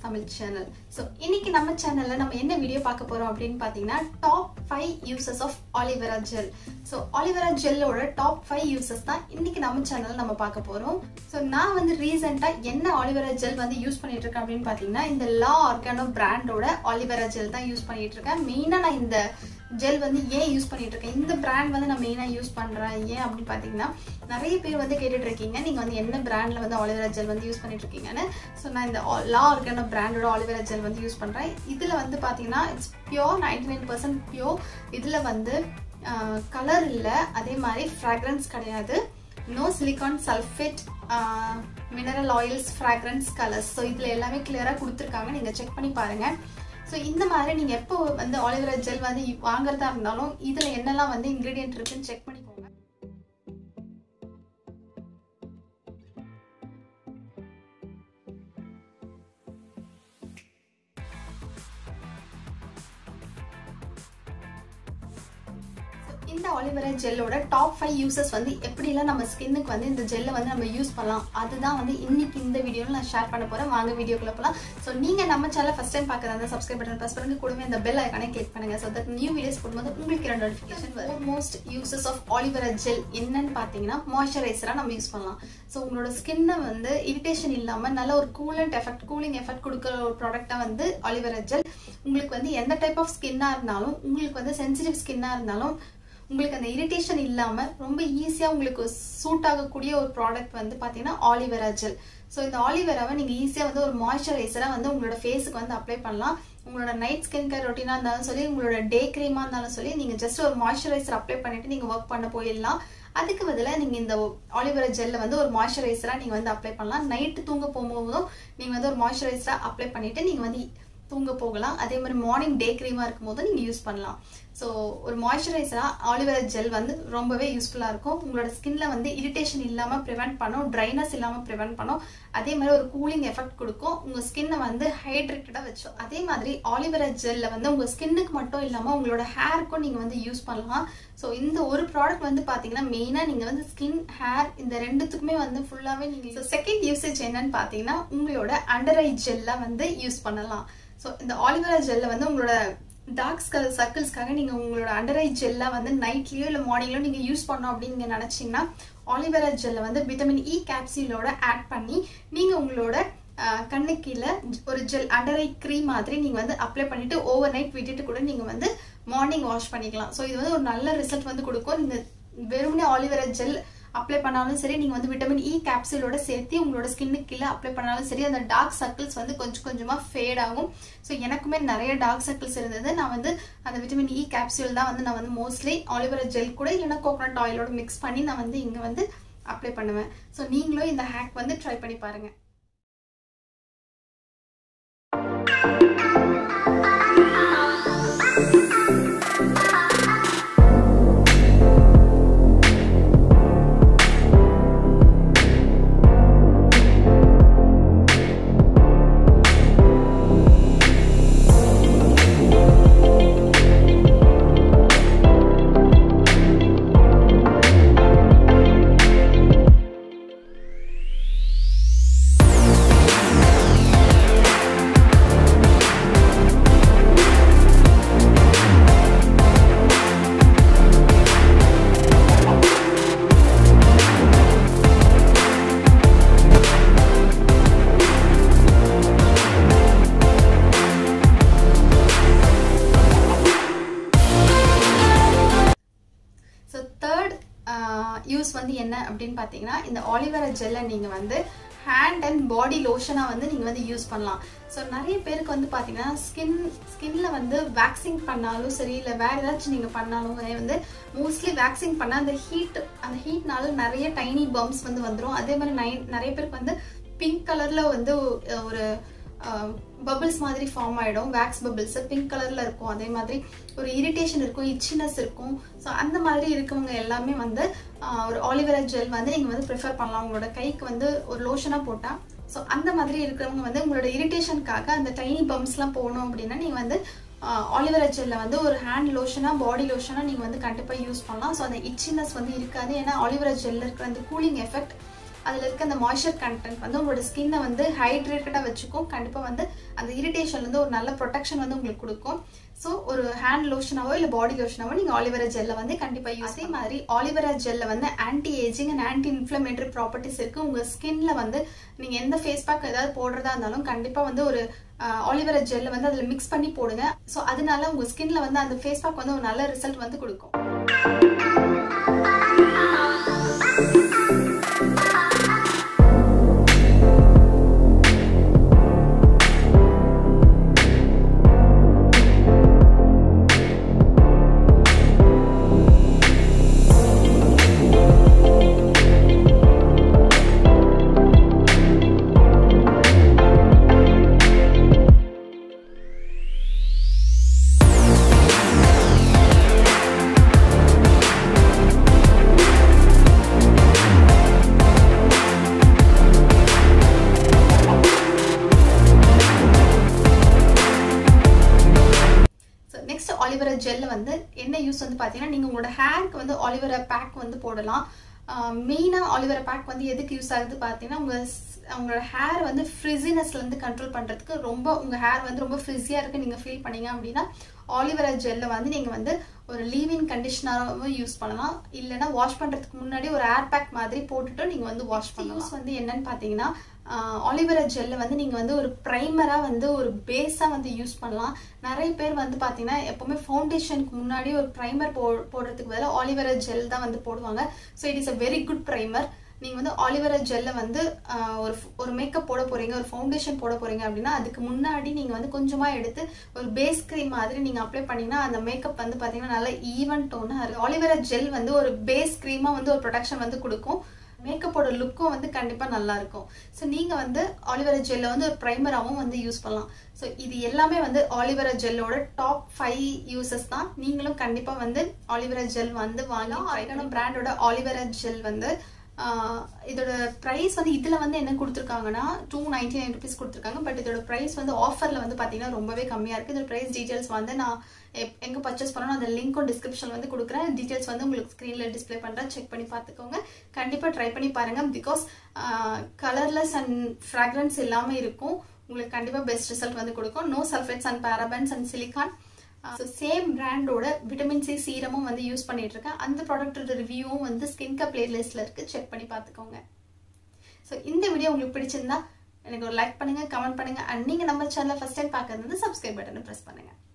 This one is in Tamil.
தமிழ் சேனல் ஸோ இன்னைக்கு நம்ம சேனல்ல நம்ம என்ன வீடியோ பார்க்க போறோம் அப்படின்னு பார்த்தீங்கன்னா top five uses of aloe vera gel so aloe vera ஜெல்லோட டாப் ஃபைவ் யூசஸ் தான் இன்னைக்கு நம்ம சேனல் நம்ம பார்க்க போறோம் ஸோ நான் வந்து ரீசெண்டாக என்ன ஆலிவெரா ஜெல் வந்து யூஸ் பண்ணிட்டு இருக்கேன் அப்படின்னு பார்த்தீங்கன்னா இந்த லா ஆர்கானோ பிராண்டோட ஆலிவெரா ஜெல் தான் யூஸ் பண்ணிட்டு இருக்கேன் மெயினாக நான் இந்த ஜெல் வந்து ஏன் யூஸ் பண்ணிட்டு இருக்கேன் இந்த பிராண்ட் வந்து நான் மெயினாக யூஸ் பண்ணுறேன் ஏன் அப்படின்னு பார்த்தீங்கன்னா நிறைய பேர் வந்து கேட்டுட்டு இருக்கீங்க நீங்கள் வந்து என்ன பிராண்டில் வந்து ஆலிவேரா ஜெல் வந்து யூஸ் பண்ணிட்டு இருக்கீங்கன்னு ஸோ நான் இந்த லா ஆர்கானோ பிராண்டோட ஆலிவேரா ஜெல் வந்து யூஸ் பண்ணுறேன் இதில் வந்து பார்த்தீங்கன்னா it's pure ninety nine percent pure இதில் வந்து கலர் இல்லை அதே மாதிரி ஃப்ராக்ரன்ஸ் கிடையாது no silicone sulphate mineral oils fragrance colours so இதில் எல்லாமே கிளியராக கொடுத்துருக்காங்க நீங்கள் செக் பண்ணி பாருங்கள் ஸோ இந்த மாதிரி நீங்கள் எப்போ வந்து ஆலிவேரா ஜெல் வந்து வாங்குறதா இருந்தாலும் இதில் என்னெல்லாம் வந்து இன்க்ரீடியன்ட் இருக்குன்னு செக் பண்ணிக்கோங்க இந்த ஆலிவேரா ஜெல்லோட டாப் ஃபைவ் யூசஸ் வந்து எப்படிலாம் நம்ம ஸ்கின்னுக்கு வந்து இந்த ஜெல்லை வந்து நம்ம யூஸ் பண்ணலாம் அதுதான் வந்து இன்னைக்கு இந்த வீடியோவில் நான் ஷேர் பண்ண போகிறேன் வாங்க வீடியோக்குள்ள போகலாம் ஸோ நீங்கள் நம்ம சேனல் ஃபஸ்ட் டைம் பார்க்குறதா சப்ஸ்கிரைப் பட்டன் ப்ரெஸ் பண்ணுங்க கூடவே இந்த பெல் ஐக்கானே கிளிக் பண்ணுங்க ஸோ தட் நியூ வீடியோஸ் போடும்போது உங்களுக்கு ரெண்டு நோட்டிஃபிகேஷன் வரும் most uses of aloe vera gel என்னன்னு பார்த்தீங்கன்னா மாய்ஸ்சரைசராக நம்ம யூஸ் பண்ணலாம் ஸோ உங்களோட ஸ்கின்னை வந்து இரிட்டேஷன் இல்லாமல் நல்ல ஒரு கூலண்ட் எஃபெக்ட் கூலிங் எஃபெக்ட் கொடுக்குற ஒரு ப்ராடக்டாக வந்து ஆலிவேரா ஜெல் உங்களுக்கு வந்து எந்த டைப் ஆஃப் ஸ்கின்னாக இருந்தாலும் உங்களுக்கு வந்து சென்சிட்டிவ் ஸ்கின்னாக இருந்தாலும் உங்களுக்கு அந்த இரிட்டேஷன் இல்லாமல் ரொம்ப ஈஸியாக உங்களுக்கு சூட் ஆகக்கூடிய ஒரு ப்ராடக்ட் வந்து பார்த்தீங்கன்னா ஆலிவேரா ஜெல் ஸோ இந்த ஆலிவேராவை நீங்கள் ஈஸியாக வந்து ஒரு மாய்ஸ்சரைசராக வந்து உங்களோட ஃபேஸுக்கு வந்து அப்ளை பண்ணலாம் உங்களோட நைட் ஸ்கின் கேர் ரொட்டீனாக இருந்தாலும் சொல்லி உங்களோட டே க்ரீமாக இருந்தாலும் சொல்லி நீங்கள் ஜஸ்ட் ஒரு மாய்ஸ்சரைசர் அப்ளை பண்ணிட்டு நீங்கள் ஒர்க் பண்ண போயிடலாம் அதுக்கு பதிலாக நீங்கள் இந்த ஆலிவேரா ஜெல்லை வந்து ஒரு மாய்ஸ்சரைசராக நீங்கள் வந்து அப்ளை பண்ணலாம் நைட்டு தூங்க போகும்போதும் நீங்கள் வந்து ஒரு மாய்ஸ்சரைசராக அப்ளை பண்ணிவிட்டு நீங்கள் வந்து தூங்க போகலாம் அதே மாதிரி மார்னிங் டே க்ரீமாக இருக்கும் போது நீங்கள் யூஸ் பண்ணலாம் ஸோ ஒரு மாய்ஸ்சரைசராக ஆலிவேரா ஜெல் வந்து ரொம்பவே யூஸ்ஃபுல்லாக இருக்கும் உங்களோட ஸ்கின்ல வந்து இரிட்டேஷன் இல்லாமல் ப்ரிவெண்ட் பண்ணும் ட்ரைனஸ் இல்லாமல் ப்ரிவெண்ட் பண்ணும் அதே மாதிரி ஒரு கூலிங் எஃபெக்ட் கொடுக்கும் உங்கள் ஸ்கின்னை வந்து ஹைட்ரேட்டடாக வச்சோம் அதே மாதிரி ஆலிவேரா ஜெல்ல வந்து உங்கள் ஸ்கின்னுக்கு மட்டும் இல்லாமல் உங்களோட ஹேருக்கும் நீங்கள் வந்து யூஸ் பண்ணலாம் ஸோ இந்த ஒரு ப்ராடக்ட் வந்து பார்த்தீங்கன்னா மெயினாக நீங்கள் வந்து ஸ்கின் ஹேர் இந்த ரெண்டுத்துக்குமே வந்து ஃபுல்லாகவே நீங்கள் ஸோ செகண்ட் யூசேஜ் என்னன்னு பார்த்தீங்கன்னா உங்களோட அண்டர் ஐ ஜெல்லை வந்து யூஸ் பண்ணலாம் ஸோ இந்த ஆலிவேரா ஜெல்லை வந்து உங்களோட டார்க் ஸ்கல் சர்க்கிள்ஸ்க்காக நீங்கள் உங்களோட அண்டர் ஐ ஜெல்லை வந்து நைட்லேயோ இல்லை மார்னிங்லோ நீங்கள் யூஸ் பண்ணோம் அப்படின்னு நீங்கள் நினச்சிங்கன்னா ஆலிவேரா ஜெல்லை வந்து விட்டமின் இ கேப்சியூலோட ஆட் பண்ணி நீங்கள் உங்களோட கண்ணு கீழே ஒரு ஜெல் அண்டர் ஐ க்ரீம் மாதிரி நீங்கள் வந்து அப்ளை பண்ணிவிட்டு ஓவர் நைட் விட்டுட்டு கூட நீங்கள் வந்து மார்னிங் வாஷ் பண்ணிக்கலாம் ஸோ இது வந்து ஒரு நல்ல ரிசல்ட் வந்து கொடுக்கும் நீங்கள் வெறுமனே ஆலிவேரா ஜெல் அப்ளை பண்ணாலும் சரி நீங்கள் வந்து விட்டமின் இ கேப்சூலோட சேர்த்து உங்களோட ஸ்கின்னுக்கு கீழே அப்ளை பண்ணாலும் சரி அந்த டார்க் சர்க்கிள்ஸ் வந்து கொஞ்சம் கொஞ்சமாக ஃபேட் ஆகும் ஸோ எனக்குமே நிறைய டார்க் சர்க்கிள்ஸ் இருந்தது நான் வந்து அந்த விட்டமின் இ கேப்சூல் தான் வந்து நான் வந்து மோஸ்ட்லி ஆலிவேரா ஜெல் கூட இல்லைன்னா கோகோனட் ஆயிலோட மிக்ஸ் பண்ணி நான் வந்து இங்கே வந்து அப்ளை பண்ணுவேன் ஸோ நீங்களும் இந்த ஹேக் வந்து ட்ரை பண்ணி பாருங்கள் ஸோ தேர்ட் யூஸ் வந்து என்ன அப்படின்னு பார்த்தீங்கன்னா இந்த ஆலிவேரா ஜெல்லை நீங்கள் வந்து ஹேண்ட் அண்ட் பாடி லோஷனாக வந்து நீங்கள் வந்து யூஸ் பண்ணலாம் ஸோ நிறைய பேருக்கு வந்து பார்த்தீங்கன்னா ஸ்கின் ஸ்கின்ல வந்து வேக்சிங் பண்ணாலும் சரி இல்லை வேறு ஏதாச்சும் நீங்கள் பண்ணாலும் வந்து மோஸ்ட்லி வேக்சிங் பண்ணால் அந்த ஹீட் அந்த ஹீட்னால நிறைய டைனி பம்ப்ஸ் வந்து வந்துடும் அதே மாதிரி நை நிறைய பேருக்கு வந்து பிங்க் கலரில் வந்து ஒரு பபிள்ஸ் மாதிரி ஃபார்ம் ஆகிடும் வேக்ஸ் பபிள்ஸ் பிங்க் கலரில் இருக்கும் அதே மாதிரி ஒரு இரிட்டேஷன் இருக்கும் இச்சினஸ் இருக்கும் ஸோ அந்த மாதிரி இருக்கவங்க எல்லாமே வந்து ஒரு ஆலிவேரா ஜெல் வந்து நீங்கள் வந்து ப்ரிஃபர் பண்ணலாம் உங்களோட கைக்கு வந்து ஒரு லோஷனாக போட்டால் ஸோ அந்த மாதிரி இருக்கிறவங்க வந்து உங்களோட இரிட்டேஷனுக்காக அந்த டைனி பம்ப்ஸ்லாம் போகணும் அப்படின்னா நீங்கள் வந்து ஆலிவேரா ஜெல்ல வந்து ஒரு ஹேண்ட் லோஷனாக பாடி லோஷனாக நீங்கள் வந்து கண்டிப்பாக யூஸ் பண்ணலாம் ஸோ அந்த இச்சினஸ் வந்து இருக்காது ஏன்னா ஆலிவேரா ஜெல்ல இருக்கிற அந்த கூலிங் எஃபெக்ட் அதில் இருக்க அந்த மாய்ஸ்சர் கண்டென்ட் வந்து உங்களோட ஸ்கின்னை வந்து ஹைட்ரேட்டடாக வச்சுக்கும் கண்டிப்பாக வந்து அந்த இரிட்டேஷன்லேருந்து ஒரு நல்ல ப்ரொடெக்ஷன் வந்து உங்களுக்கு கொடுக்கும் ஸோ ஒரு ஹேண்ட் லோஷனாவோ இல்லை பாடி லோஷனாவோ நீங்கள் ஆலிவரா ஜெல்லை வந்து கண்டிப்பாக யூஸ் அதே மாதிரி ஆலிவரா ஜெல்ல வந்து anti ageing and anti inflammatory properties இருக்குது உங்கள் ஸ்கின்ல வந்து நீங்கள் எந்த ஃபேஸ் பேக் ஏதாவது போடுறதா இருந்தாலும் கண்டிப்பாக வந்து ஒரு ஆலிவரா ஜெல்லை வந்து அதில் மிக்ஸ் பண்ணி போடுங்க ஸோ அதனால உங்கள் ஸ்கின்ல வந்து அந்த ஃபேஸ் பேக் வந்து ஒரு நல்ல ரிசல்ட் வந்து கொடுக்கும் நெக்ஸ்ட் ஆலிவரா ஜெல் வந்து என்ன யூஸ் வந்து பார்த்தீங்கன்னா நீங்கள் உங்களோட ஹேருக்கு வந்து ஆலிவரா பேக் வந்து போடலாம் மெயினாக ஆலிவரா பேக் வந்து எதுக்கு யூஸ் ஆகுது பார்த்தீங்கன்னா உங்கள் உங்களோட ஹேர் வந்து ஃப்ரிஸினஸ்லேருந்து கண்ட்ரோல் பண்ணுறதுக்கு ரொம்ப உங்கள் ஹேர் வந்து ரொம்ப ஃப்ரிஸியாக இருக்குது நீங்கள் ஃபீல் பண்ணீங்க அப்படின்னா ஆலிவரா ஜெல்லை வந்து நீங்கள் வந்து ஒரு லீவின் கண்டிஷனராகவும் யூஸ் பண்ணலாம் இல்லைனா வாஷ் பண்ணுறதுக்கு முன்னாடி ஒரு ஏர் பேக் மாதிரி போட்டுட்டு நீங்கள் வந்து வாஷ் பண்ணலாம் யூஸ் வந்து என்னன்னு பார்த்தீங்கன்னா ஆலிவரா ஜெல்லை வந்து நீங்கள் வந்து ஒரு ப்ரைமராக வந்து ஒரு பேஸாக வந்து யூஸ் பண்ணலாம் நிறைய பேர் வந்து பார்த்தீங்கன்னா எப்போவுமே ஃபவுண்டேஷனுக்கு முன்னாடி ஒரு ப்ரைமர் போ போடுறதுக்கு பதிலாக ஆலிவரா ஜெல் தான் வந்து போடுவாங்க so it is a very good primer நீங்கள் வந்து ஆலிவரா ஜெல்லை வந்து ஒரு ஒரு மேக்கப் போட போகிறீங்க ஒரு ஃபவுண்டேஷன் போட போகிறீங்க அப்படின்னா அதுக்கு முன்னாடி நீங்கள் வந்து கொஞ்சமாக எடுத்து ஒரு பேஸ் க்ரீம் மாதிரி நீங்கள் அப்ளை பண்ணிங்கன்னா அந்த மேக்கப் வந்து பார்த்தீங்கன்னா நல்லா ஈவன் டோனாக இருக்குது ஆலிவரா ஜெல் வந்து ஒரு பேஸ் க்ரீமாக வந்து ஒரு ப்ரொடக்ஷன் வந்து கொடுக்கும் மேக்கப்போட லுக்கும் வந்து கண்டிப்பாக நல்லா இருக்கும் ஸோ நீங்கள் வந்து ஆலிவரா ஜெல்லை வந்து ஒரு ப்ரைமராகவும் வந்து யூஸ் பண்ணலாம் ஸோ இது எல்லாமே வந்து ஆலிவரா ஜெல்லோட டாப் ஃபைவ் யூசஸ் தான் நீங்களும் கண்டிப்பாக வந்து ஆலிவரா ஜெல் வந்து வாங்கலாம் ஆர்கானோ பிராண்டோட ஆலிவரா ஜெல் வந்து இதோட ப்ரைஸ் வந்து இதில் வந்து என்ன கொடுத்துருக்காங்கன்னா டூ நைன்டி நைன் ருபீஸ் கொடுத்துருக்காங்க பட் இதோட ப்ரைஸ் வந்து ஆஃபரில் வந்து பார்த்தீங்கன்னா ரொம்பவே கம்மியாக இருக்குது இதோட ப்ரைஸ் டீட்டெயில்ஸ் வந்து நான் எங்கே பர்ச்சேஸ் பண்ணணும் அந்த லிங்க்கும் டிஸ்கிரிப்ஷன் வந்து கொடுக்குறேன் டீட்டெயில்ஸ் வந்து உங்களுக்கு ஸ்க்ரீனில் டிஸ்பிளே பண்ணுறேன் செக் பண்ணி பார்த்துக்கோங்க கண்டிப்பாக ட்ரை பண்ணி பாருங்கள் பிகாஸ் கலர்லெஸ் அண்ட் ஃப்ராக்ரன்ஸ் இல்லாமல் இருக்கும் உங்களுக்கு கண்டிப்பாக பெஸ்ட் ரிசல்ட் வந்து கொடுக்கும் no sulphates and parabens and silicone so same பிராண்டோட விட்டமின் சி சீரமும் வந்து யூஸ் பண்ணிட்டு இருக்கேன் அந்த ப்ராடக்டோட ரிவ்யூவும் வந்து ஸ்கின் கப் பிளேலிஸ்ட்ல இருக்கு செக் பண்ணி பார்த்துக்கோங்க ஸோ இந்த வீடியோ உங்களுக்கு பிடிச்சிருந்தா எனக்கு ஒரு லைக் பண்ணுங்க கமெண்ட் பண்ணுங்க அண்ட் நீங்க நம்ம சேனலை ஃபர்ஸ்ட் டைம் பார்க்கறது வந்து சப்ஸ்கிரைப் பட்டனை ப்ரெஸ் பண்ணுங்க